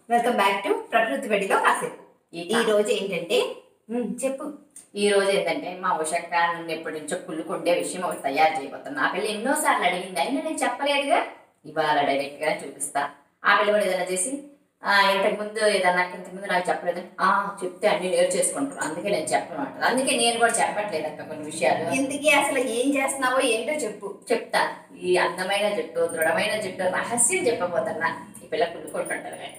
Welcome back to ప్రకృతి బడిలో కాసేపు ఈ ఈ రోజు ఏంటంటే ఉమ్, చెప్పు ఈ రోజు ఏంటంటే మా ఉషక్క నుండి ఎప్పటి నుంచో కుళ్ళుకుండే విషయం ఒకటి తయారు చేయబోతున్నా ఆ పిల్ల ఎన్నోసార్లు అడిగింది అయినా నేను చెప్పలేదుగా ఇవాళ డైరెక్ట్ గా చూపిస్తా ఆ పిల్ల కూడా ఏదైనా చేసి ఆ, ఇంతకు ముందు ఏదన్నా ఇంతకు ముందు నాకు చెప్పలేదు ఆ చెప్తే అన్ని నేర్చేసుకుంటారు అందుకే నేను చెప్పను అందుకే నేను కూడా చెప్పట్లేదు అక్క కొన్ని విషయాలు ఇంతకీ అసలు ఏం చేస్తున్నావో ఏంటో చెప్పు చెప్తా ఈ అందమైన జుట్టు దృఢమైన జుట్టు రహస్యం చెప్పబోతున్నా ఈ పిల్ల కుళ్ళుకుంటుంటారు కానీ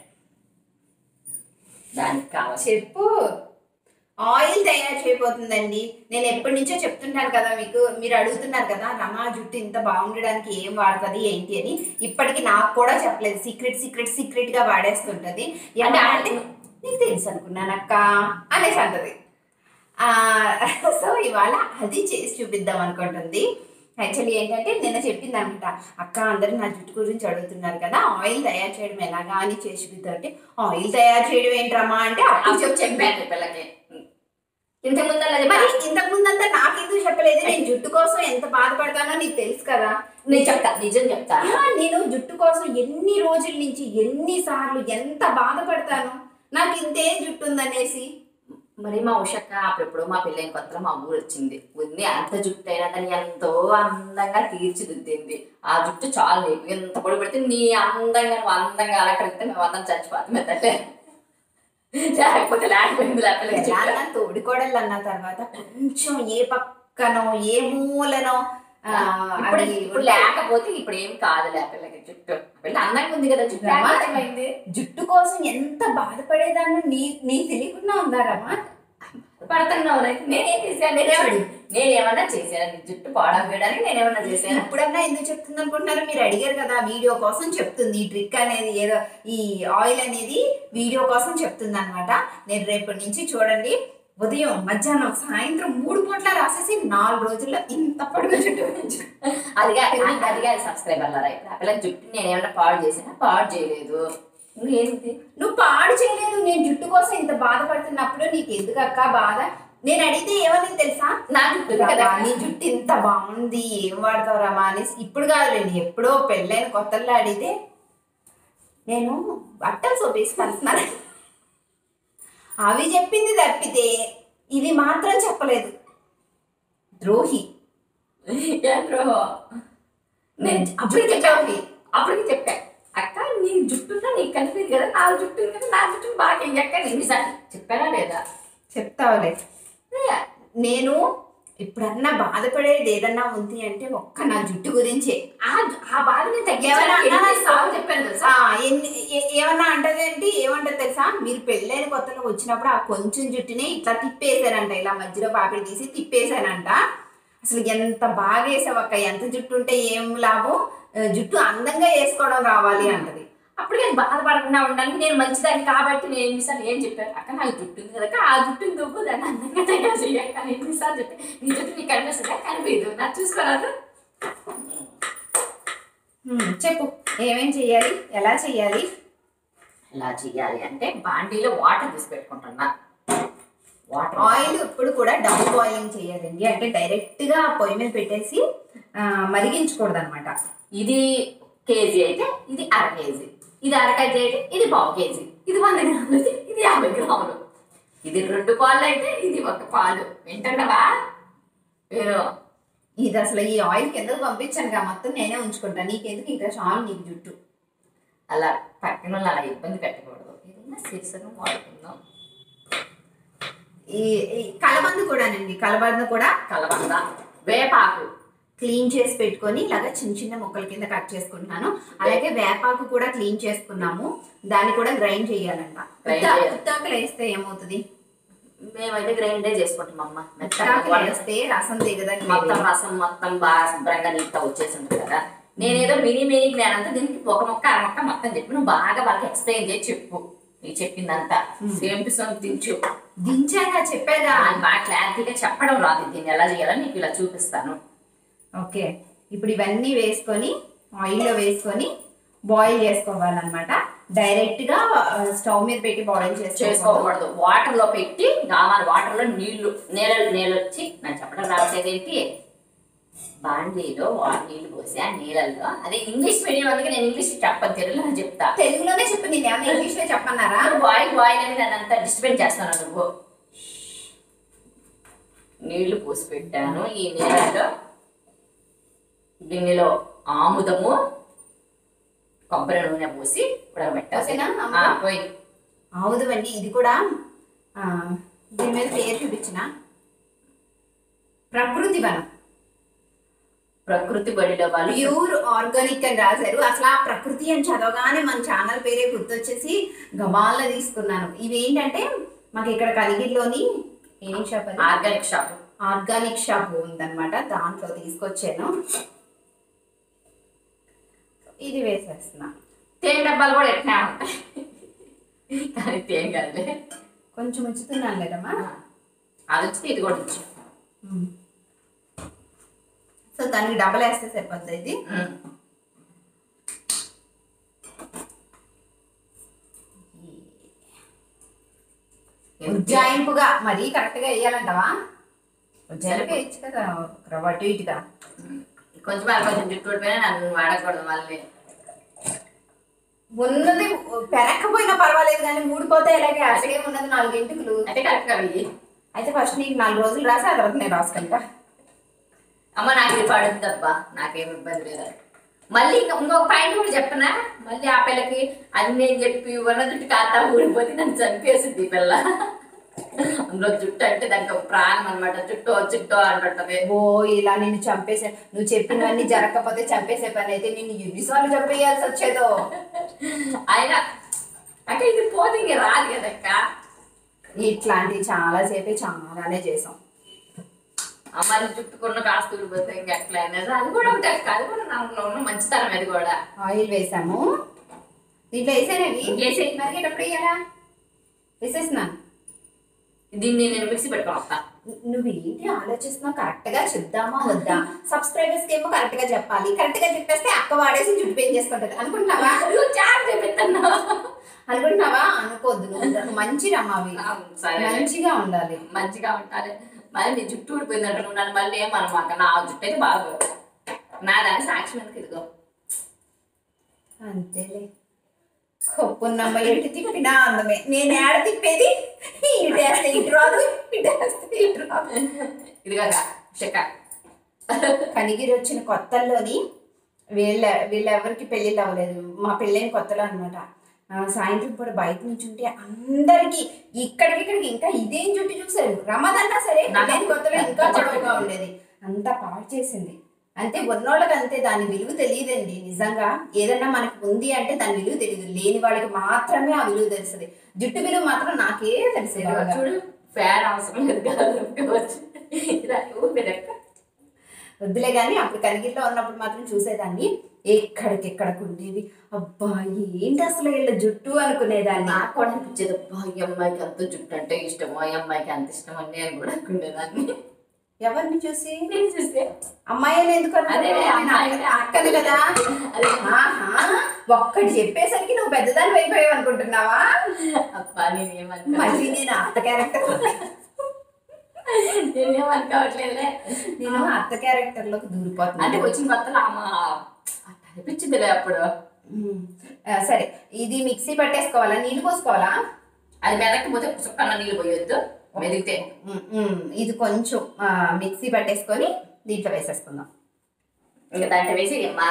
దానికి కావాల్సి చెప్పు ఆయిల్ తయారు చేయబోతుందండి నేను ఎప్పటి నుంచో చెప్తుంటాను కదా మీకు మీరు అడుగుతున్నారు కదా రమా జుట్టు ఇంత బాగుండడానికి ఏం వాడుతుంది ఏంటి అని ఇప్పటికి నాకు కూడా చెప్పలేదు సీక్రెట్ సీక్రెట్ సీక్రెట్ గా వాడేస్తుంటది అంటే అంటే నీకు తెలుసు అనుకున్నానక్క అనేసి అంటది ఆ, సో ఇవాళ అది చేసి చూపిద్దాం అనుకుంటుంది యాక్చువల్లీ ఏంటంటే నిన్న చెప్పింది అనమాట అక్క అందరూ నా జుట్టు గురించి అడుగుతున్నారు కదా ఆయిల్ తయారు చేయడం ఎలాగా అని చేసి చూపిద్దాం అంటే ఆయిల్ తయారు చేయడం ఏంట్రమ్మా అంటే అప్పుడు అప్పుడు చెప్పి చెప్పాను ఈ పిల్లకి ఇంతకు ముందు అలా మరి చెప్పాను ఇంతకు ముందంతా నాకెందుకు చెప్పలేదు నేను జుట్టు కోసం ఎంత బాధపడతానో నీకు తెలుసు కదా నేను చెప్తా నిజం చెప్తా ఆ, నేను జుట్టు కోసం ఎన్ని రోజుల నుంచి ఎన్ని సార్లు ఎంత బాధపడతాను నాకు ఇంతే జుట్టు ఉందనేసి మరి మా ఉషక్క అప్పుడెప్పుడు మా పిల్లని కొత్తలో మా ఊరు వచ్చింది ఉంది అంత జుట్టు అయినా దాన్ని ఎంతో అందంగా తీర్చిదిద్దింది ఆ జుట్టు చాలు నీకు ఎంత పొడి పెడితే నీ అందంగా నువ్వు అందంగా అలంకరిస్తే మేము అందరం చచ్చిపోతాం ఎత్తలే లేకపోతే లేకపోయింది లేకపోతే ఎలా అన్నా తోడికోడళ్ళు అన్న తర్వాత కొంచెం ఏ పక్కనో ఏ మూలనో ఆ, ఇప్పుడు అవి ఇప్పుడు ఉంటాయి. లేకపోతే ఇప్పుడు ఏం కాదు లేపిల్లకి జుట్టు ఆ పిల్ల అందంగా ఉంది కదా జుట్టు రమా, ఏమైంది జుట్టు కోసం ఎంత బాధపడేదాన్ని నీ నీ తెలియకుండా ఉందారమ్మా పడుతున్నావు నేనేం చేశాను నేనేమన్నా నేనేమన్నా చేశాను నీ జుట్టు పాడవేయడానికి నేనేమన్నా చేశాను ఇప్పుడన్నా ఎందుకు చెప్తుంది అనుకుంటున్నారు మీరు అడిగారు కదా వీడియో కోసం చెప్తుంది ఈ ట్రిక్ అనేది ఏదో ఈ ఆయిల్ అనేది వీడియో కోసం చెప్తుంది అనమాట నేను రేపటి నుంచి చూడండి ఉదయం మధ్యాహ్నం సాయంత్రం మూడు పూట్ల రాసేసి నాలుగు రోజుల్లో ఇంత పొడుగు జుట్టు పెంచు. అదిగా అదిగా సబ్స్క్రైబర్లరా ఇప్పుడు ఆ పిల్ల జుట్టు నేనేమన్నా పాడు చేసినా పాడు చేయలేదు ఇంకేంటి నువ్వు పాడు చేయలేదు నేను జుట్టు కోసం ఇంత బాధపడుతున్నప్పుడు నీకు ఎందుకు అక్క బాధ నేను అడిగితే ఏమని తెలుసా నా జుట్టు కదా రమా, నీ జుట్టు ఇంత బాగుంది ఏం వాడతావు రమా అనేసి ఇప్పుడు కాదులేండి ఎప్పుడో పెళ్ళైన కొత్తల్లో అడిగితే నేను బట్టలు సోపేసి కలుస్తున్నాను అవి చెప్పింది తప్పితే ఇది మాత్రం చెప్పలేదు ద్రోహి ఏంట్రో నేను అప్పటికి చెప్పాను అప్పటికి చెప్పా అక్క నీ జుట్టు నీకు కనిపింది కదా నా జుట్టు ఉంది కదా నా జుట్టు బాగా ఎక్క ఎన్నిసార్లు చెప్పానా లేదా చెప్తావులే నేను ఇప్పుడన్నా బాధపడేది ఏదన్నా ఉంది అంటే ఒక్క నా జుట్టు గురించే ఆ ఆ బాధ నేను ఏమన్నా తగ్గించాలని అన్నా ఎన్నిసార్లు చెప్పాను తెలుసా ఆ, ఎన్ని ఏ- ఏమన్నా అంటదేంటి ఏమంటది తెలుసా మీరు పెళ్ళైన కొత్తలో వచ్చినప్పుడు ఆ కొంచెం జుట్టునే ఇట్లా తిప్పేశారంట ఇలా మధ్యలో పాపిడి తీసి తిప్పేశానంట అసలు ఎంత బాగా వేసావక్క ఎంత జుట్టు ఉంటే ఏం లాభం ఆ, జుట్టు అందంగా వేసుకోవడం రావాలి అంటది అప్పుడు నేను బాధపడకుండా ఉండడానికి నేను మంచిదాన్ని కాబట్టి నేను ఎన్నిసార్లు ఏం చెప్పాను అక్క నాకు జుట్టు ఉంది కదా ఆ జుట్టుని దువ్వు దాన్ని అందంగా తయారు చేయాలి కానీ ఎన్నిసార్లు చెప్పాను నీ జుట్టు నీకు కనిపిస్తుందా కనిపించదు నాకు చూసుకోరాదు హ్మ్, చెప్పు ఏమేం చెయ్యాలి ఎలా చెయ్యాలి ఎలా చేయాలి అంటే బాండీలో వాటర్ తీసి పెట్టుకుంటున్నా వాటర్ ఆయిల్ ఇప్పుడు కూడా డబుల్ బాయిలింగ్ చేయాలండి అంటే డైరెక్ట్ గా పొయ్యి మీద పెట్టేసి ఆ, మరిగించకూడదు అనమాట ఇది కేజీ అయితే ఇది అర కేజీ ఇది అర కేజీ అయితే ఇది పావు కేజీ ఇది వంద గ్రాములు అయితే ఇది యాభై గ్రాములు ఇది రెండు పాలు అయితే ఇది ఒక పాలు వింటున్నావా మీరు ఇది అసలు ఈ ఆయిల్ కిందకు పంపించాను కదా మొత్తం నేనే ఉంచుకుంటాను నీకెందుకు ఇంకా చాలు నీకు జుట్టు అలా పక్కన వాళ్ళు అలా ఇబ్బంది పెట్టకూడదు ఏదైనా సీసను వాడుకుందాం ఈ ఈ కలబంద కూడానండి కలబంద కూడా కలబంద వేపాకు క్లీన్ చేసి పెట్టుకొని ఇలాగా చిన్న చిన్న ముక్కల కింద కట్ చేసుకుంటున్నాను అలాగే వేపాకు కూడా క్లీన్ చేసుకున్నాము దాన్ని కూడా గ్రైండ్ చేయాలంట Grind ఉత్త- చేయాలి. ఉత్తాకులు వేస్తే ఏమవుతుంది మేమైతే గ్రైండే చేసుకుంటాం అమ్మ మెత్తగా ఉత్తాకులు వడ- వేస్తే రసం దిగదని మొత్తం రసం మొత్తం బాగా శుభ్రంగా నీట్గా వచ్చేసి ఉంటుంది కదా నేనేదో మినీ మినీ జ్ఞానంతో దీనికి ఒక మొక్క అర మొక్క మొత్తం చెప్పి నువ్వు బాగా వాళ్ళకి ఎక్స్ప్లెయిన్ చేసి చెప్పు నీకు చెప్పిందంతా సేమ్ టు సేమ్ దించు దించాగా చెప్పాగా నాకు బాగా క్లారిటీగా చెప్పడం రాదు దీన్ని ఎలా చేయాలో నీకు ఇలా చూపిస్తాను ఓకే ఇప్పుడు ఇవన్నీ వేసుకొని ఆయిల్లో వేసుకొని బాయిల్ చేసుకోవాలన్నమాట డైరెక్ట్ గా స్టవ్ మీద పెట్టి బాయిల్ చేసుకోవాలి చేసుకోకూడదు వాటర్ లో పెట్టి కావాలి వాటర్ లో నీళ్లు నీళ్ళు నీళ్ళు వచ్చి నాకు చెప్పడం రావట్లేదు ఏంటి బాండీలో వా- నీళ్లు పోసి ఆ నీళ్ళల్లో అదే ఇంగ్లీష్ మీడియం అందుకే నేను ఇంగ్లీష్ చెప్పను తెలుగులో చెప్తా తెలుగులోనే చెప్పు నేను ఏమైనా ఇంగ్లీష్ లో చెప్ప చెప్పమన్నారా బాయ్ బాయ్ అని నన్ను అంతా డిస్టర్బెన్స్ చేస్తాను నువ్వు నీళ్లు పోసి పెట్టాను ఈ నీళ్ళలో గిన్నెలో ఆముదము కొబ్బరి నూనె పోసి ఉడకబెట్టాలి పోసేనా? ఆ, ఆముదం? పోయి అవుదండి ఇది కూడా ఆ, దీని మీద పేరు చూపించిన ప్రకృతి వనం ప్రకృతి బడిలో వాళ్ళు ప్యూర్ ఆర్గానిక్ అని రాశారు అసలు ఆ ప్రకృతి అని చదవగానే మన ఛానల్ పేరే గుర్తొచ్చేసి గమాల తీసుకున్నాను ఇవి ఏంటంటే మాకు ఇక్కడ కలిగిరిలోని ఏం షాప్ అది ఆర్గానిక్ షాప్ ఆర్గానిక్ షాప్ ఉందన్నమాట దాంట్లో తీసుకొచ్చాను ఇది వేసేస్తున్నా తేనె డబ్బాలు కూడా ఎట్లా ఉంటాయి కానీ తేనె కాదులే కొంచెం ఉంచుతున్నాను లేదమ్మా అది వచ్చి ఇది కూడా వచ్చి సో దానికి డబల్ వేస్తే సరిపోద్ది ఇది ఉజ్జాయింపుగా మరీ కరెక్ట్ గా వేయాలంటావా ఉజ్జాయింపు వేయచ్చు కదా ఒక రవ్వ అటు ఇటుగా కొంచెం అది కొంచెం జుట్టు పడిపోయినా నన్ను వాడకూడదు మళ్ళీ ఉన్నది పెరక్కపోయినా పర్వాలేదు కానీ ఊడిపోతే ఇలాగే అసలే ఉన్నది నాలుగు ఇంటికలు అయితే కరెక్ట్ గా వెయ్యి అయితే ఫస్ట్ నీకు నాలుగు రోజులు రాసి ఆ తర్వాత నేను రాసుకుంటా అమ్మ నాకు ఇది పడుతుందబ్బా నాకేం ఇబ్బంది లేదు మళ్ళీ ఇంకా ఇంకొక పాయింట్ కూడా చెప్పనా మళ్ళీ ఆ పిల్లకి అది నేను చెప్పి ఉన్న జుట్టు కాతా ఊడిపోతే నన్ను చంపేసింది ఈ పిల్ల అందులో జుట్టు అంటే దానికి ఒక ప్రాణం అనమాట జుట్టు జుట్టు అంటుంటది ఓ ఇలా నిన్ను చంపేసే నువ్వు చెప్పినవన్నీ జరగకపోతే చంపేసే పని అయితే నిన్ను ఎన్నిసార్లు చంపేయాల్సి వచ్చేదో అయినా అంటే ఇది పోతే ఇంక రాదు కదక్క ఇట్లాంటివి చాలా సేపే చాలానే చేసాం అమ్మాయి జుట్టుకున్న కాస్త ఊడిపోతే ఇంక ఎట్లా అనేది అది కూడా ఒకటి అక్క అది కూడా నాకు ఉన్న మంచితనం అది కూడా ఆయిల్ వేసాము దీంట్లో వేసానవి వేసేయ్. మరిగేటప్పుడు వేయాలా వేసేస్తున్నాను దీన్ని నేను మిక్సీ పెట్టుకొని వస్తా నువ్వేంటి ఆలోచిస్తున్నావు కరెక్ట్ గా చెప్దామా వద్దా సబ్స్క్రైబర్స్ ఏమో కరెక్ట్ గా చెప్పాలి కరెక్ట్ గా చెప్పేస్తే అక్క వాడేసి జుట్టు పెయిన్ చేసుకుంటది అనుకుంటున్నావా అదిగో చారు చెప్తాను అనుకుంటున్నావా అనుకోద్దు నువ్వు మంచి రమ్మావి సరే మంచిగా ఉండాలి మంచిగా ఉండాలి మరి నీ జుట్టు ఊడిపోయిందంట నువ్వు నన్ను మళ్ళీ ఏమనమాక నా జుట్టు అయితే బాగా నా దాని సాక్షి ఎందుకు ఇదిగో అంతేలే కొప్పున్నమ్మ ఎటు తిప్పినా అందమే నేను ఏడ తిప్పేది ఇటు వేస్తే ఇటు రాదు ఇటు వేస్తే ఇటు రాదు ఇదిగా చెక్క కనిగిరి వచ్చిన కొత్తల్లోని వీళ్ళ వీళ్ళెవరికి పెళ్ళిళ్ళు అవ్వలేదు మా పెళ్ళైన కొత్తలో అనమాట సాయంత్రం పూట బయట నుంచి ఉంటే అందరికి ఇక్కడికి ఇక్కడికి ఇంకా ఇదేం జుట్టు చూసారు రమ్మదన్నా సరే పెళ్ళైన కొత్తలో ఇంకా పొడవుగా ఉండేది అంతా పాడు చేసింది అంతే ఉన్నోళ్ళకి అంతే దాని విలువ తెలియదండి నిజంగా ఏదన్నా మనకి ఉంది అంటే దాని విలువ తెలియదు లేని వాళ్ళకి మాత్రమే ఆ విలువ తెలుస్తుంది జుట్టు విలువ మాత్రం నాకే తెలిసేది ఇదిగో చూడు ఫ్యాన్ అవసరం లేదు కదా వచ్చి ఇలా ఊపిరక్క వద్దులే కానీ అప్పుడు కనిగిరిలో ఉన్నప్పుడు మాత్రం చూసేదాన్ని ఎక్కడికెక్కడికి ఉండేవి అబ్బా ఏంటి అసలు వీళ్ళ జుట్టు అనుకునేదాన్ని నాకు కూడా అనిపించేది అబ్బా ఈ అమ్మాయికి అంత జుట్టు అంటే ఇష్టమో ఈ అమ్మాయికి అంత ఇష్టం అని నేను కూడా అనుకునేదాన్ని ఎవరిని చూసి నేను చూస్తే అమ్మాయి అని ఎందుకు అదే, అనుకున్నావు? అమ్మాయి. నేను అక్కని కదా అదే ఆహా, ఒక్కటి చెప్పేసరికి నువ్వు పెద్దదాన్ని అయిపోయావు అనుకుంటున్నావా అబ్బా నేను ఏమనుకో మళ్ళీ నేను అత్త క్యారెక్టర్ నేను ఏమనుకోవట్లేదులే నేను అత్త క్యారెక్టర్ లోకి అంటే దూరిపోతున్నాను వచ్చిన కొత్తలో అమ్మ అట్ట అనిపించిందిలే అప్పుడు ఉమ్. ఆ, సరే ఇది మిక్సీ పట్టేసుకోవాలా నీళ్ళు పోసుకోవాలా అది మెదకపోతే చుక్కన్న నీళ్ళు పోయొద్దు మెదిగితే ఉమ్, ఉమ్. ఇది కొంచెం ఆ, మిక్సీ పట్టేసుకొని దీంట్లో వేసేసుకుందాం ఇంకా దాంట్లో వేసి అమ్మా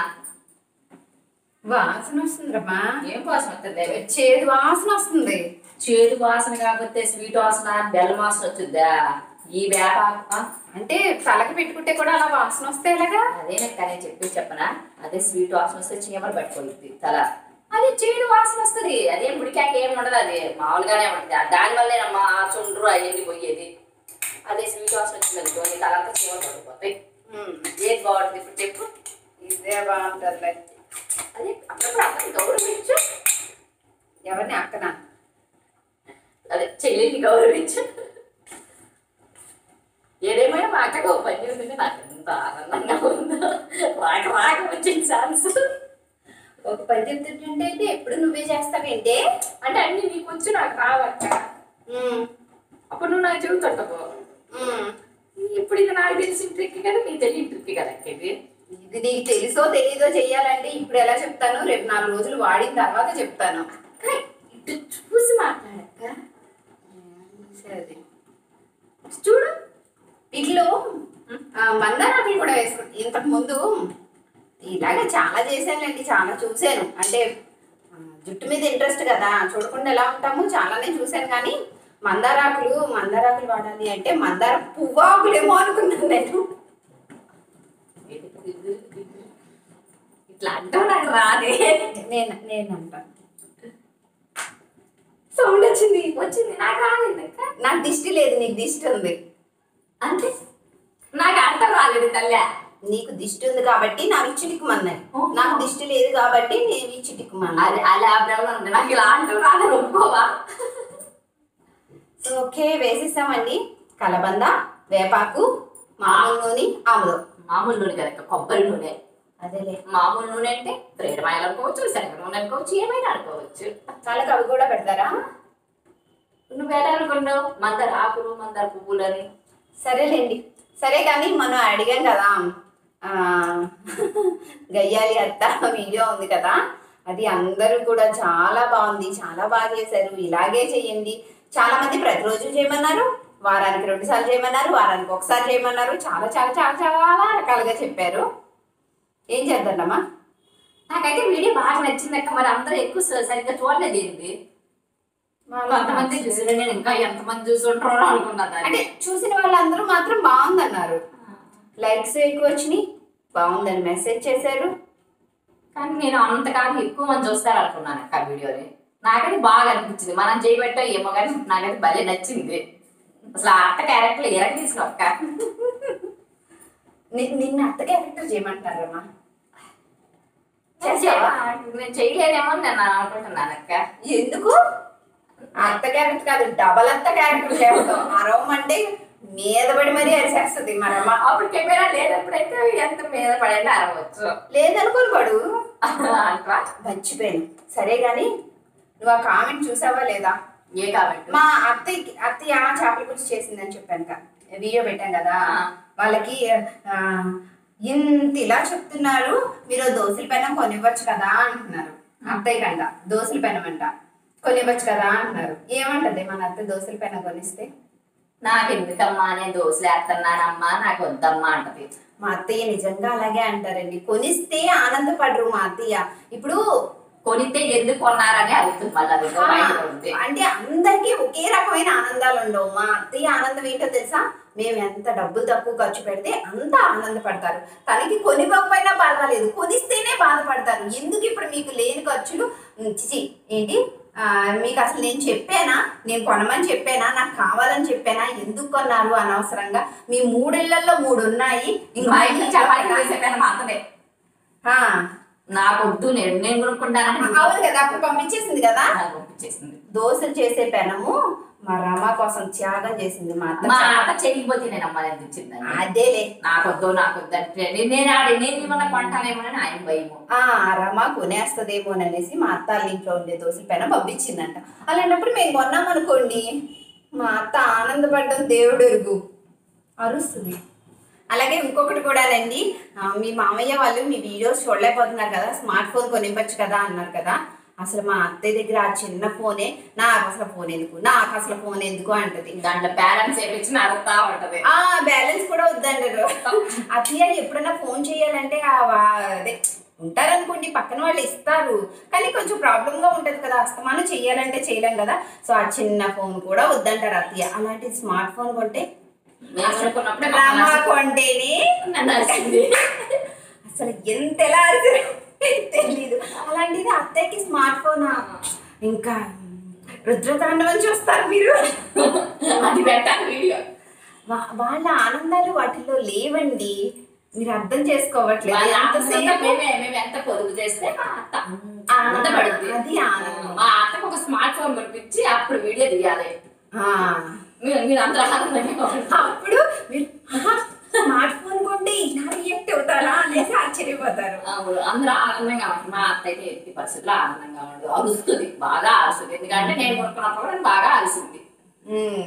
వాసన వస్తుందమ్మా ఏం కోసం వస్తుంది చేదు వాసన వస్తుంది చేదు వాసన కాకపోతే స్వీట్ వాసన బెల్లం వాసన వచ్చిద్దా ఈ వేప ఆ, అంటే తలకి పెట్టుకుంటే కూడా అలా వాసన వస్తే ఎలాగా అదే నాకు కానీ చెప్పి చెప్పనా అదే స్వీట్ వాసన వస్తే చీమలు పట్టుకోలేదు తల అది చేదు వాసన వస్తుంది అదే ముడికాక ఏం ఉండదు అది మామూలుగానే ఉంటుంది దాని వల్లేనమ్మా ఆ చుండ్రు అవన్నీ పోయేది అదే స్వీట్ వాసన వచ్చింది అనుకో నీ తలంతా చీమలు పడిపోతాయి ఏది బాగుంటుంది ఇప్పుడు చెప్పు ఇదే బాగుంటుంది అదే అప్పుడప్పుడు అమ్మని గౌరవించు ఎవరిని అక్కన అదే చెల్లిని గౌరవించు ఏదేమైనా మా అక్కకు ఓ పని ఉంటే నాకు ఎంత ఆనందంగా ఉందో రాక రాక వచ్చింది ఛాన్స్ ఒక పని చెప్తుంటే ఏంటి? ఎప్పుడు నువ్వే చేస్తావేంటి అంటే అన్ని నీకు వచ్చు నాకు రావక్క అప్పుడు నువ్వు నాకు చెబుతుంటావు ఇప్పుడు ఇది నాకు తెలిసిన ట్రిక్ కదా నీకు తెలియని ట్రిక్ కదా అక్క ఇది ఇది నీకు తెలుసో తెలీదో చెయ్యాలంటే ఇప్పుడు ఎలా చెప్తాను రేపు నాలుగు రోజులు వాడిన తర్వాత చెప్తాను ఇటు చూ ఇలాగే చాలా చేశానులేండి చాలా చూశాను అంటే ఆ, జుట్టు మీద ఇంట్రెస్ట్ కదా చూడకుండా ఎలా ఉంటాము చాలానే చూశాను కానీ మందారాకులు మందారాకులు వాడాలి అంటే మందార పువ్వాకులేమో అనుకున్నాను నేను ఇట్లా అంటావు నాకు రాదే నేను నేను అంటాను సౌండ్ వచ్చింది వచ్చింది నాకు రాలేదు అక్క. నాకు దిష్టి లేదు నీకు దిష్టి ఉంది అంటే నాకు అంటాం రాలేదు తల్లి నీకు దిష్టి ఉంది కాబట్టి నాకు చిటికుమన్నాయి ఓహో. నాకు దిష్టి లేదు కాబట్టి నేను చిటికుమన్నాయి అది అలా ప్రాబ్లం ఉంది నాకు ఇలా అంటాం రాలేదు ఒప్పుకోవా సో ఓకే వేసేసామండి కలబంద వేపాకు మామూలు నూనె ఆముదం మామూలు నూనె కదా కొబ్బరి నూనె అదేలే మామూలు నూనె అంటే ఫ్రీడమ్ ఆయిల్ అనుకోవచ్చు శనగ నూనె అనుకోవచ్చు ఏమైనా అనుకోవచ్చు వాళ్ళకి అవి కూడా పెడతారా నువ్వు ఎలా అనుకున్నావు మందర ఆకులు మందర పువ్వులని సరేలేండి సరే కానీ మనం అడిగాం కదా ఆ, గయ్యాలి అత్త వీడియో ఉంది కదా అది అందరూ కూడా చాలా బాగుంది చాలా బాగా చేశారు ఇలాగే చేయండి చాలా మంది ప్రతిరోజు చేయమన్నారు వారానికి రెండు సార్లు చేయమన్నారు వారానికి ఒకసారి చేయమన్నారు చాలా చాలా చాలా చాలా రకాలుగా చెప్పారు ఏం చేద్దామా నాకైతే వీడియో బాగా నచ్చింది అక్క మరి అందరూ ఎక్కువ స- సరిగ్గా చూడలేదు ఏంటి కొంతమంది చూసిన నేను ఇంకా ఎంతమంది చూసుంటారో అనుకున్నా అంటే దాన్ని చూసిన వాళ్ళందరూ మాత్రం బాగుందన్నారు లైక్స్ ఎక్కువ వచ్చినాయి బాగుందని మెసేజ్ చేశారు కానీ నేను అంతకాలం ఎక్కువ మంది చూస్తారు అనుకున్నాను అక్క ఆ వీడియోని నాకైతే బాగా అనిపించింది మనం చేయబట్టో ఏమో కానీ నాకైతే భలే నచ్చింది అసలు ఆ అట్ట క్యారెక్టర్ ఎరగ తీసిన అక్క ని- నిన్న అత్త క్యారెక్టర్ చేయమంటారమ్మా చేసావా? నేను చేయలేదేమో అని నేను అనుకుంటున్నాను అక్క ఎందుకు ఆ అత్త క్యారెక్టర్ కాదు డబల్ అత్త క్యారెక్టర్ చేస్తాం అరవమంటే మీద పడి మరీ అరిసేస్తుంది మనమ్మ అప్పుడు కెమెరా లేనప్పుడైతే ఎంత మీద పడైనా అరవచ్చు లేదనుకోని పడు అంటా మర్చిపోయాను సరే గాని నువ్వు ఆ కామెంట్ చూసావా లేదా ఏ కాబట్టి మా అత్తయ్యకి అత్తయ్య చేపల పులుసు చేసిందని చెప్పాను కదా వీడియో పెట్టాం కదా ఆ. వాళ్ళకి ఆ, ఇంత ఇలా చెప్తున్నారు మీరు దోశల పెనం కొనివ్వచ్చు కదా అంటున్నారు అత్తయ్య కంట దోశల పెనం అంట కొనివ్వచ్చు కదా అంటున్నారు ఏమంటది మన అత్త దోశల పెనం కొనిస్తే నాకు ఎందుకమ్మా నేను దోశలు వేస్తున్నానమ్మా నాకు వద్దమ్మా అంటది మా అత్తయ్య నిజంగా అలాగే అంటారండి కొనిస్తే ఆనందపడరు మా అత్తయ్య ఇప్పుడు కొనితే ఎందుకు కొన్నారని అడుగుతుంది మళ్ళీ అది ఆ, బయట ఉంది అంటే అందరికీ ఒకే రకమైన ఆనందాలు ఉండవు మా అత్తయ్య ఆనందం ఏంటో తెలుసా మేము ఎంత డబ్బు తక్కువ ఖర్చు పెడితే అంత ఆనందపడతారు తనకి కొనివ్వకపోయినా పర్వాలేదు కొనిస్తేనే బాధపడతారు ఎందుకు ఇప్పుడు మీకు లేని ఖర్చులు ఉమ్, చిచి ఏంటి ఆ, మీకు అసలు నేను చెప్పానా నేను కొనమని చెప్పానా నాకు కావాలని చెప్పానా ఎందుకు కొన్నారు అనవసరంగా మీ మూడిళ్లలో మూడు ఉన్నాయి ఇంక బయట మళ్ళీ చపాతీ చెప్పనా? చేసే పని మా అత్తనే ఆ, నాకు వద్దు నేను నేను కొనుక్కుంటానని అవును కదా అప్పుడు పంపించేసింది కదా నాకు పంపించేసింది దోశలు చేసే పెనము మా రమ కోసం త్యాగం చేసింది మా అత్త మా చాలా- అత్త చేయకపోతే నేను అమ్మాయి అనిపించింది అదేలే నాకు వద్దు నాకు వద్దు అంటే నేను నేను ఆడి నేను ఏమన్నా కొంటానేమోనని ఆయన భయము ఆ రమ కొనేస్తుందేమోననేసి మా అత్త వాళ్ళ ఇంట్లో ఉండే దోశల పెన పంపించిందంట అలాంటప్పుడు మేము కొన్నాం అనుకోండి మా అత్త ఆనందపడ్డం దేవుడు ఎరుగు అరుస్తుంది అలాగే ఇంకొకటి కూడానండి ఆ, మీ మామయ్య వాళ్ళు మీ వీడియోస్ చూడలేకపోతున్నారు కదా స్మార్ట్ ఫోన్ కొనివ్వచ్చు కదా అన్నారు కదా అసలు మా అత్తయ్య దగ్గర ఆ చిన్న ఫోనే నాకు అసలు ఫోన్ ఎందుకు నాకు అసలు ఫోన్ ఎందుకు అంటది దాంట్లో పేరెంట్స్ వేపించి అడుగుతా ఉంటది ఆ బ్యాలెన్స్ కూడా వద్దంటారు అత్తయ్య ఎప్పుడైనా ఫోన్ చేయాలంటే ఆ వా- అదే ఉంటారనుకోండి పక్కన వాళ్ళు ఇస్తారు కానీ కొంచెం ప్రాబ్లం గా ఉంటది కదా అస్తమానం చెయ్యాలంటే చేయలేం కదా సో ఆ చిన్న ఫోన్ కూడా వద్దంటారు అత్తయ్య అలాంటి స్మార్ట్ ఫోన్ కొంటే మేము కొనుక్కున్నప్పుడే మా రామా మనసు కొంటేనే నన్ను అరిచింది. అసలు ఎంత ఎలా అరిచారో తెలీదు అలాంటిది అత్తయ్యకి స్మార్ట్ ఫోన్ ఇంకా రుద్రతాండవం చూస్తారు మీరు అది పెట్టాలి వీడియో వా- వాళ్ళ ఆనందాలు వాటిలో లేవండి మీరు అర్థం చేసుకోవట్లేదు వాళ్ళ ఎంతసేపు ఆనందంతో మేమే మేము ఎంత పొదుపు చేస్తే మా అత్త ఆ, ఆనందపడుద్ది అది ఆనందం మా అత్తకు ఒక స్మార్ట్ ఫోన్ కొనిపించి అప్పుడు వీడియో తీయాలి ఆ, మీరు మీరు అందరూ ఆనందంగా ఉంటారు. అప్పుడు మీరు "ఆహా, స్మార్ట్ ఫోన్ కొంటే ఇలా రియాక్ట్ అవుతారా అనేసి ఆశ్చర్యపోతారు అవును, అందరూ ఆనందంగా ఉంటారు మా అత్త అయితే ఎట్టి పరిస్థితుల్లో ఆనందంగా ఉండదు అరుస్తుంది బాగా అరుస్తుంది ఎందుకంటే నేను కొనుక్కున్నప్పుడు కూడా బాగా అరిసింది ఉమ్.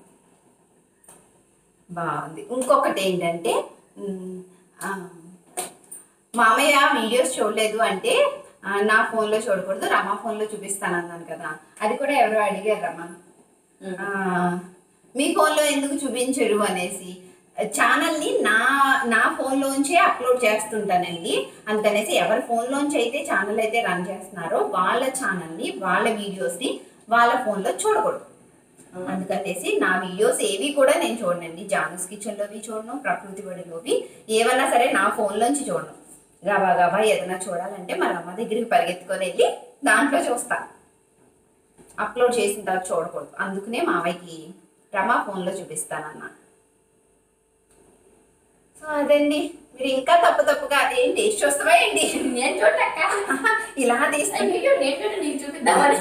బాగుంది ఇంకొకటి ఏంటంటే ఉమ్, ఆ, మామయ్య వీడియోస్ చూడలేదు అంటే ఆ, నా ఫోన్లో చూడకూడదు రమా ఫోన్లో చూపిస్తాను అన్నాను కదా అది కూడా ఎవరో అడిగారు రమా ఆ, మీ ఫోన్లో ఎందుకు చూపించరు అనేసి ఛానల్ని నా నా ఫోన్లోంచే అప్లోడ్ చేస్తుంటానండి అందుకనేసి ఎవరి ఫోన్లోంచి అయితే ఛానల్ అయితే రన్ చేస్తున్నారో వాళ్ళ ఛానల్ని వాళ్ళ వీడియోస్ని వాళ్ళ ఫోన్లో చూడకూడదు అందుకనేసి నా వీడియోస్ ఏవి కూడా నేను చూడనండి జానస్ కిచెన్లోవి చూడను ప్రకృతి బడిలోవి ఏవన్నా సరే నా ఫోన్లోంచి చూడను గబా గబా ఏదైనా చూడాలంటే మరి అమ్మ దగ్గరికి పరిగెత్తుకొని వెళ్ళి దాంట్లో చూస్తా అప్లోడ్ చేసిన తర్వాత చూడకూడదు అందుకనే మావయ్యకి రమా ఫోన్లో చూపిస్తానన్నా సో అదండి మీరు ఇంకా తప్పు తప్పుగా ఏం టేస్ట్ చూస్తావా ఏంటి నేను చూడక్క ఇలా తీస్తాను అయ్యో నేను చూడ నీకు చూపిద్దామని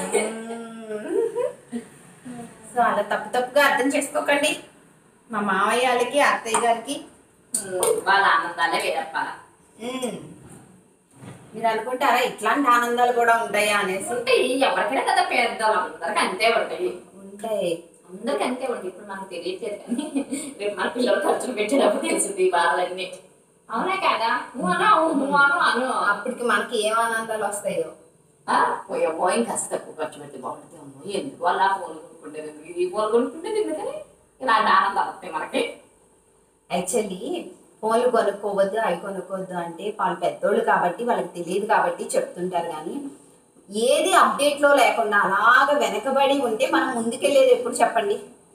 సో అలా తప్పు తప్పుగా అర్థం చేసుకోకండి మా మావయ్య వాళ్ళకి అత్తయ్య గారికి వాళ్ళ ఆనందాలే వేరప్ప మ్మ్. మీరు అనుకుంటారా ఇట్లాంటి ఆనందాలు కూడా ఉంటాయా అనేసి ఉంటాయి ఎవరికైనా కదా పేదలు అందరికి అంతే ఉంటాయి ఉంటాయి అందరికి అంతే ఉంటాయి ఇప్పుడు మనకు తెలియట్లేదు కానీ రేపు మన పిల్లలు ఖర్చులు పెట్టేటప్పుడు తెలుస్తుంది ఈ బాధలన్నీ అవునా కాదా నువ్వు అను నువ్వు అను అను అప్పటికి మనకి ఏం ఆనందాలు వస్తాయో ఆ, పోయో పోయి కాస్త తక్కువ ఖర్చు పెడితే బాగుంటుంది అమ్మో ఎందుకు వాళ్ళ ఫోన్ కొనుక్కుంటేది ఎందుకు ఈ ఫోన్ కొనుక్కుంటేది ఎందుకని ఇలాంటి ఆనందాలు వస్తాయి మనకి యాక్చువల్లీ ఫోన్లు కొనుక్కోవద్దు అవి కొనుక్కోవద్దు అంటే వాళ్ళు పెద్దోళ్ళు కాబట్టి వాళ్ళకి తెలియదు కాబట్టి చెప్తుంటారు కానీ ఏది అప్డేట్లో లేకుండా అలాగ వెనకబడి ఉంటే మనం ముందుకెళ్ళేది ఎప్పుడు చెప్పండి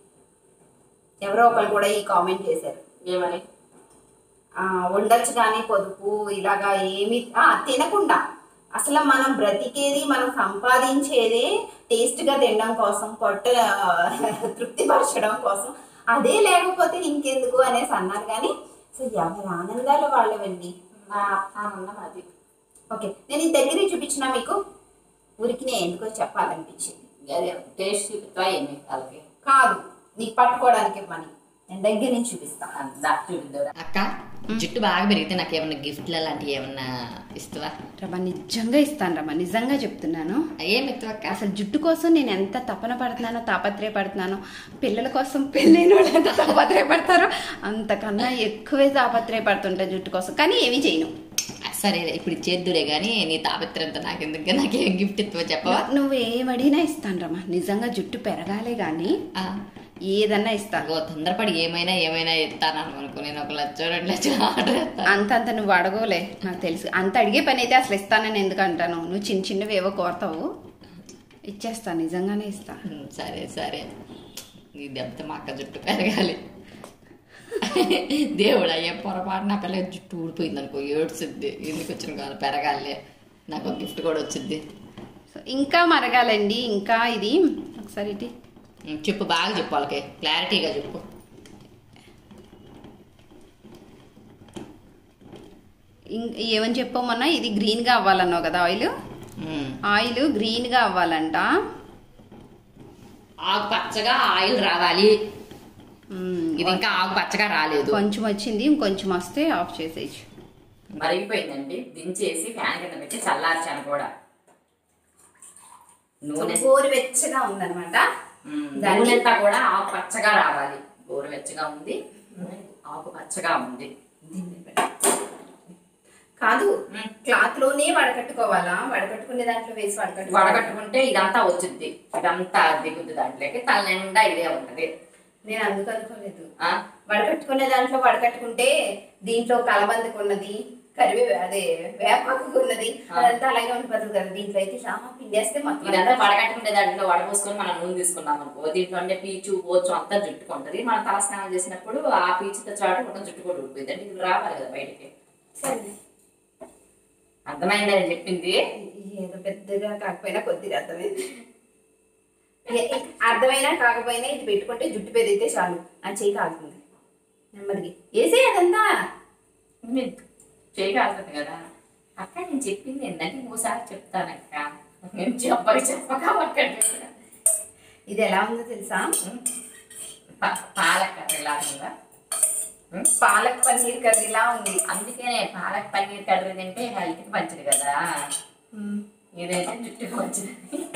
ఎవరో ఒకరు కూడా ఈ కామెంట్ చేశారు ఏమని ఆ, ఉండొచ్చు కానీ పొదుపు ఇలాగా ఏమి ఆ, తినకుండా అసలు మనం బ్రతికేది మనం సంపాదించేదే టేస్ట్గా తినడం కోసం పొట్ట ఆ, తృప్తిపరచడం కోసం అదే లేకపోతే ఇంకెందుకు అనేసి అన్నారు కానీ సో ఎవరి ఆనందాలు వాళ్ళవండి మా ఆనందం అది ఓకే నేను ఈ దగ్గర చూపించిన మీకు ఊరికి నేను ఎందుకో చెప్పాలనిపించింది అదే టేస్ట్ చూపిస్తా ఏమి వాళ్ళకి కాదు నీకు పట్టుకోవడానికి ఇవ్వని నేను దగ్గర నుంచి చూపిస్తా అందా చూపిద్దాం అక్క జుట్టు బాగా పెరిగితే నాకు ఏమన్నా గిఫ్ట్లు అలాంటివి ఏమన్నా ఇస్తావా రమా నిజంగా ఇస్తాను రమా నిజంగా చెప్తున్నాను ఏం ఇస్తావక్క అసలు జుట్టు కోసం నేను ఎంత తపన పడుతున్నానో తాపత్రయపడుతున్నానో పిల్లల కోసం పెళ్ళైన వాళ్ళు ఎంత తాపత్రయపడతారో అంతకన్నా ఎక్కువే తాపత్రయపడుతుంటా జుట్టు కోసం కానీ ఏమీ చేయను సరే ఇప్పుడు ఇచ్చేద్దులే కానీ నీ తాపత్రంతో నాకెందుకు నాకేం గిఫ్ట్ ఇస్తావో చెప్పవా నువ్వు ఏమడిగినా ఇస్తాను రమా నిజంగా జుట్టు పెరగాలే కానీ ఆ, ఏదన్నా ఇస్తాను అగో తొందరపడి ఏమైనా ఏమైనా ఇస్తాను అనుకో నేను ఒక లచ్చ రెండు లక్షలు ఆర్డర్ చేస్తాను అంత అంత నువ్వు అడగవులే నాకు తెలుసు అంత అడిగే పని అయితే అసలు ఇస్తానని ఎందుకు అంటాను నువ్వు చిన్న చిన్నవి ఏవో కోరతావు ఇచ్చేస్తాను నిజంగానే ఇస్తాను ఉమ్, సరే సరే ఈ దెబ్బతో మా అక్క జుట్టు పెరగాలి దేవుడు అయ్యే పొరపాటు నా పిల్ల జుట్టు ఊడిపోయింది అనుకో ఏడ్చుద్ది ఎందుకు వచ్చిన కాదు పెరగాలి నాకు ఒక గిఫ్ట్ కూడా వచ్చింది సో ఇంకా మరగాలండి ఇంకా ఇది ఒకసారి ఇటు చెప్పు బాగా చెప్పు వాళ్ళకి క్లారిటీగా చెప్పు ఇం- ఏమని చెప్పమన్నా ఇది గ్రీన్గా అవ్వాలన్నావు కదా ఆయిల్ ఉమ్. ఆయిల్ గ్రీన్గా అవ్వాలంట ఆకు పచ్చగా ఆయిల్ రావాలి మ్మ్. ఇది ఇంకా ఆకు పచ్చగా రాలేదు కొంచెం వచ్చింది ఇంకొంచెం వస్తే ఆఫ్ చేసేయచ్చు మరిగిపోయిందండి దించేసి ఫ్యాన్ కింద పెట్టి చల్లార్చాను కూడా నూనె గోరువెచ్చగా ఉందన్నమాట ఉమ్, దాన్ని- నూనె అంతా కూడా ఆకు పచ్చగా రావాలి గోరువెచ్చగా ఉంది ఆకు పచ్చగా ఉంది దీన్ని పెట్టి. కాదు మ్మ్. క్లాత్ లోనే వడకట్టుకోవాలా వడకట్టుకునే దాంట్లో వేసి వడకట్టు వడగట్టుకుంటే ఇదంతా వచ్చింది ఇదంతా దిగుద్ది దాంట్లోకి తల నిండా ఇదే ఉంటది నేను అందుకు అనుకోలేదు ఆ? వడకట్టుకునే దాంట్లో వడకట్టుకుంటే దీంట్లో కలబందకు ఉన్నది కరివే అదే వేపాకు ఉన్నది అదంతా అలాగే ఉండిపోతుంది కదా దీంట్లో అయితే చాలా పిండేస్తే మొత్తం ఇదంతా వడగట్టుకుంటే దాంట్లో వడపోసుకొని మనం నూనె తీసుకున్నాం అనుకో దీంట్లో అంటే పీచు పోచు అంతా జుట్టుకుంటది మనం తల స్నానం చేసినప్పుడు ఆ పీచుతో చాటు మొత్తం జుట్టు కూడా ఊడిపోయింది అంటే ఇది రావాలి కదా బయటికి సరే అర్థమైందా నేను చెప్పింది ఏదో పెద్దగా కాకపోయినా కొద్దిగా అర్థమైంది ఏ- అర్థమైనా కాకపోయినా ఇది పెట్టుకుంటే జుట్టు పెరిగితే చాలు నా చేయి కాలుతుంది నెమ్మదిగా వేసే అదంతా మీరు చేయగలుగుతుంది కదా అక్క నేను చెప్పింది ఏంటంటే ఇంకోసారి చెప్తాను అక్క నేను చెప్పక చెప్పక ఒక్కటి ఇది ఎలా ఉందో తెలుసా పాలక్ కర్రీలా ఉందా ఉం? పాలక్ పన్నీర్ కర్రీలా ఉంది అందుకనే పాలక్ పన్నీర్ కర్రీ తింటే హెల్త్కి మంచిది కదా మ్మ్. ఇదైతే జుట్టుకి మంచిది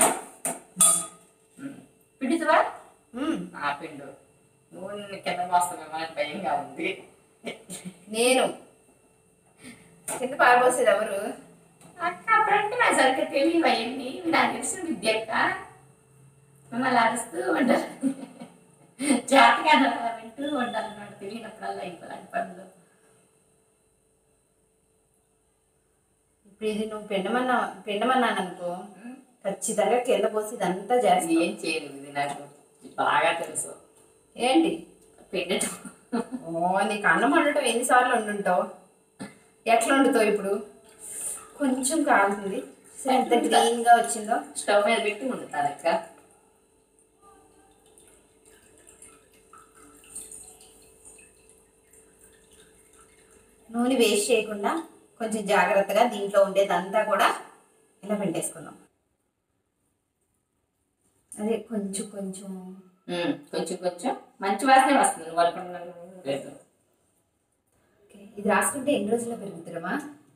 ఉం. పిండుతావా మ్మ్. ఆ పిండు నూనె కింద మోస్తామేమో అని భయంగా ఉంది నేను కింద పారబోసేది ఎవరు అక్క అప్పుడంటే నా సరిగ్గా తెలియవు అవన్నీ నాకు తెలిసిన విద్య అక్క మిమ్మల్ని అరుస్తూ ఉంటారు జాతకాలు అలా వింటూ ఉంటారు అన్నమాట తెలియనప్పుడల్లా ఇవ్వాలంటే పనులు ఇప్పుడు ఇది నువ్వు పిండమన్నా పిండమన్నాను అనుకో ఖచ్చితంగా కింద పోసి ఇదంతా చేస్తాను ఏం చేయలేదు ఇది నాకు బాగా తెలుసు ఏంటి పిండటం ఓ నీకు అన్నం వండటం ఎన్నిసార్లు వండుంటావు ఎట్లా వండుతావు ఇప్పుడు కొంచెం కాలుతుంది సరే ఎంత గ్రీన్గా వచ్చిందో స్టవ్ మీద పెట్టి వండుతారు అక్క నూనె వేస్ట్ చేయకుండా కొంచెం జాగ్రత్తగా దీంట్లో ఉండేదంతా కూడా ఇలా పెట్టేసుకుందాం అదే కొంచెం కొంచెం ఉమ్, కొంచెం కొంచెం మంచి వాసనే వస్తుంది నువ్వు అనుకున్నాను లేదు ఓకే. ఇది రాసుకుంటే ఎన్ని రోజుల్లో పెరుగుతురమా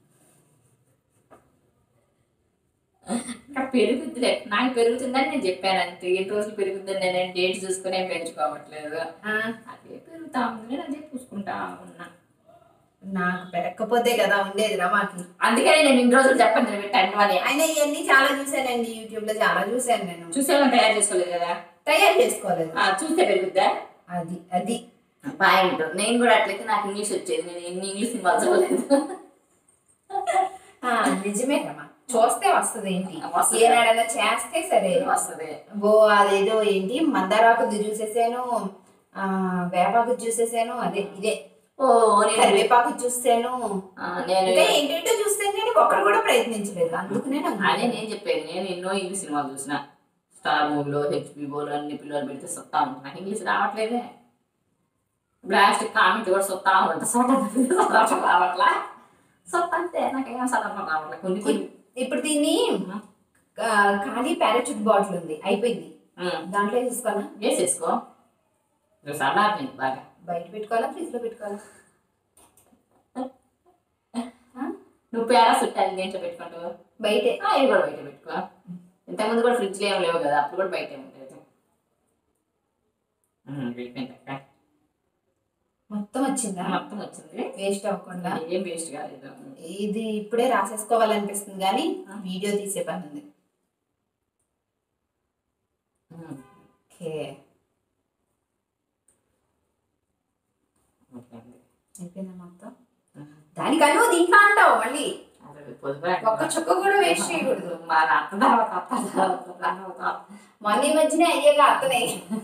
ఇంకా పెరుగుద్దిలే నాకు పెరుగుతుందని నేను చెప్పాను అంతే ఎన్ని రోజులు పెరుగుతుందని నేను డేట్ చూసుకుని ఏం పెంచుకోవట్లేదు అదే పెరుగుతా ఉంది నేను అదే చూసుకుంటా ఉన్నా నాకు పెరగకపోతే కదా ఉండేది రా మాకి అందుకనే నేను ఇన్ని రోజులు చెప్పండి పెట్టండి అని అయినా ఇవన్నీ చాలా చూశానండి యూట్యూబ్ లో చాలా చూశాను నేను చూసేవాళ్ళని తయారు చేసుకోలేదు కదా తయారు చేసుకోలేదు ఆ, చూస్తే పెరుగుద్దా అది అది పాయింట్ నేను కూడా అట్లయితే నాకు ఇంగ్లీష్ వచ్చేది నేను ఎన్ని ఇంగ్లీష్ సినిమాలు చదవలేదు ఆ, నిజమే రమ్మా చూస్తే వస్తుంది ఏంటి వస్తది. ఏనాడైనా చేస్తే సరే వస్తుంది బో అదేదో ఏంటి మందారాకుది చూసేసాను ఆ వేపాకు చూసేసాను అదే ఇదే ఓ నేను కరివేపాకు చూసాను ఆ, నేను ఇంకా ఏంటంటో చూస్తాను కానీ ఒక్కడు కూడా ప్రయత్నించలేదు అందుకనే నాకు అదే నేను చెప్పేది నేను ఎన్నో ఇంగ్లీష్ సినిమాలు చూసిన స్టార్ మూవీలో హెచ్బిఓలో అన్ని పిల్లలు పెడితే సొత్తా ఉంటుంది నాకు ఇంగ్లీష్ రావట్లేదే బ్లాస్ట్ కామెంట్ కూడా సొత్తా ఉంటుంది సొత్త రావట్లా సొత్త అంతే నాకేం సదనం రావట్లే కొన్ని కొన్ని ఇప్పుడు దీన్ని ఆ, ఖాళీ పారాచూట్ బాటిల్ ఉంది అయిపోయింది ఉమ్, దాంట్లో వేసేసుకోవాలా వేసేసుకో నువ్వు సలార్ని బాగా బయట పెట్టుకోవాలా ఫ్రిడ్జ్ లో పెట్టుకోవాలా నువ్వు పేరా చుట్టాలి దేంట్లో పెట్టుకుంటావు బయటే ఆ, ఇవి కూడా బయట పెట్టుకో ఇంతకుముందు కూడా ఫ్రిడ్జ్లో ఏం లేవు కదా అప్పుడు కూడా బయట ఉండేది ఉమ్, అయిపోయింది అక్క మొత్తం వచ్చిందా మొత్తం వచ్చింది వేస్ట్ అవ్వకుండా ఏం వేస్ట్ కాలేదు ఇది ఇప్పుడే రాసేసుకోవాలనిపిస్తుంది కానీ వీడియో తీసే పని ఉంది ఉమ్, ఓకే ఓకే అండి. అయిపోయిందా మొత్తం ఉమ్, దానికన్నా దీంట్లో అంటావు మళ్ళీ అదే పొదుపు ఒక్క చుక్క కూడా వేస్ట్ చేయకూడదు మా అత్త తర్వాత అత్త తర్వాత తర్వాత మొన్న ఈ మధ్యనే అయ్యేగా అత్తనే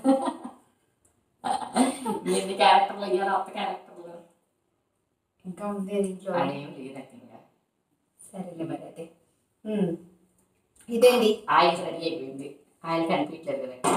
ఎన్ని క్యారెక్టర్లు అయ్యారు అత్త క్యారెక్టర్లు ఇంకా ఉంది దీంట్లో అది ఏం లేదండి ఇంకా సరేలే మరి అయితే ఉమ్. ఇదేంటి ఆయిల్ రెడీ అయిపోయింది ఆయిల్ కనిపించలేదు కదా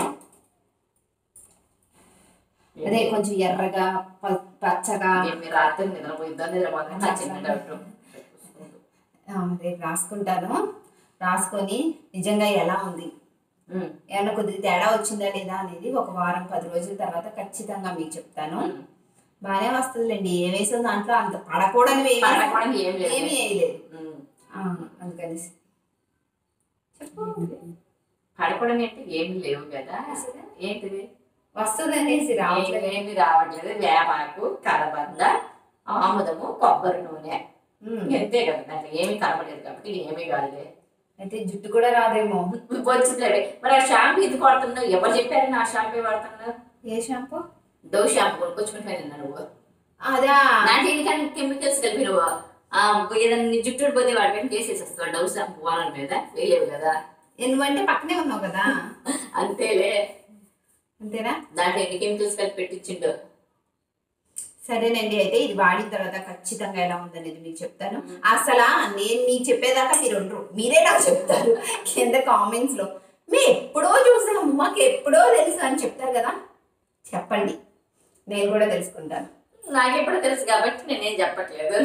అదే కొంచెం ఎర్రగా ప- పచ్చగా ఏం మీరు రాత్రి నిద్రపోయిద్దా నిద్రపోతా నా చిన్న డౌట్ ఆ, రేపు రాసుకుంటాను రాసుకొని నిజంగా ఎలా ఉంది ఉమ్, ఏమన్నా కొద్దిగా తేడా వచ్చిందా లేదా అనేది ఒక వారం పది రోజుల తర్వాత ఖచ్చితంగా మీకు చెప్తాను ఉమ్. బాగానే వస్తుందిలేండి ఏం వేసిన దాంట్లో అంత పడకూడని ఏమీ పడకపోవడానికి ఏం లేదు ఏమీ వేయలేదు ఉమ్. ఆ, అందుకనేసి చెప్పు పడకూడని అంటే ఏమి లేవు కదా ఏంటిది వస్తుంది అనేసి రావట్లేదు ఏమి రావట్లేదు వేపాకు కలబంద ఆముదము కొబ్బరి నూనె ఉమ్. అంతే కదా దాంట్లో ఏమీ కనపడలేదు కాబట్టి ఏమీ కాదులే అయితే జుట్టు కూడా రాదేమో వచ్చింది మరి ఆ షాంపూ ఇది కొడుతున్నావు ఎవరు చెప్పారు నా షాంపూ వాడుతున్నావు ఏ షాంపూ డో షాంపూ కొనుక్కొచ్చుకుంటాను నువ్వు అదా దాంట్లో ఎందుకని కెమికల్స్ కలిపి నువ్వు ఆ, ఏదైనా నీ జుట్టు పోతే వాడి మీద వేసేసేస్తావు డవ్ షాంపూ వాడల మీద వేయలేవు కదా నువ్వంటే పక్కనే ఉన్నావు కదా అంతేలే అంతేనా దాంట్లో ఎన్ని కెమికల్స్ కలిపి పెట్టించిండు సరేనండి అయితే ఇది వాడిన తర్వాత ఖచ్చితంగా ఎలా ఉందనేది మీకు చెప్తాను అసలు నేను మీకు చెప్పేదాకా మీరు ఉండరు మీరే నాకు చెప్తారు కింద కామెంట్స్ లో మేము ఎప్పుడో చూసాము మాకు ఎప్పుడో తెలుసు అని చెప్తారు కదా చెప్పండి నేను కూడా తెలుసుకుంటాను నాకెప్పుడు తెలుసు కాబట్టి నేనేం చెప్పట్లేదు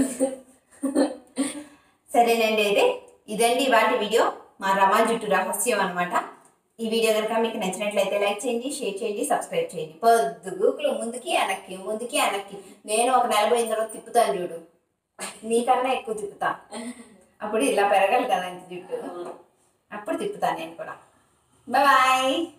సరేనండి అయితే ఇదండి ఇవాటి వీడియో మా రమా జుట్టు రహస్యం అనమాట ఈ వీడియో కనుక మీకు నచ్చినట్లయితే లైక్ చేయండి షేర్ చేయండి సబ్స్క్రైబ్ చేయండి పొద్దుగుకులు ముందుకి వెనక్కి ముందుకి వెనక్కి నేను ఒక నెల పోయిన తర్వాత తిప్పుతాను చూడు నీకన్నా ఎక్కువ తిప్పుతా అప్పుడు ఇలా పెరగాలి కదా ఇంత జుట్టు అప్పుడు తిప్పుతాను నేను కూడా బాయ్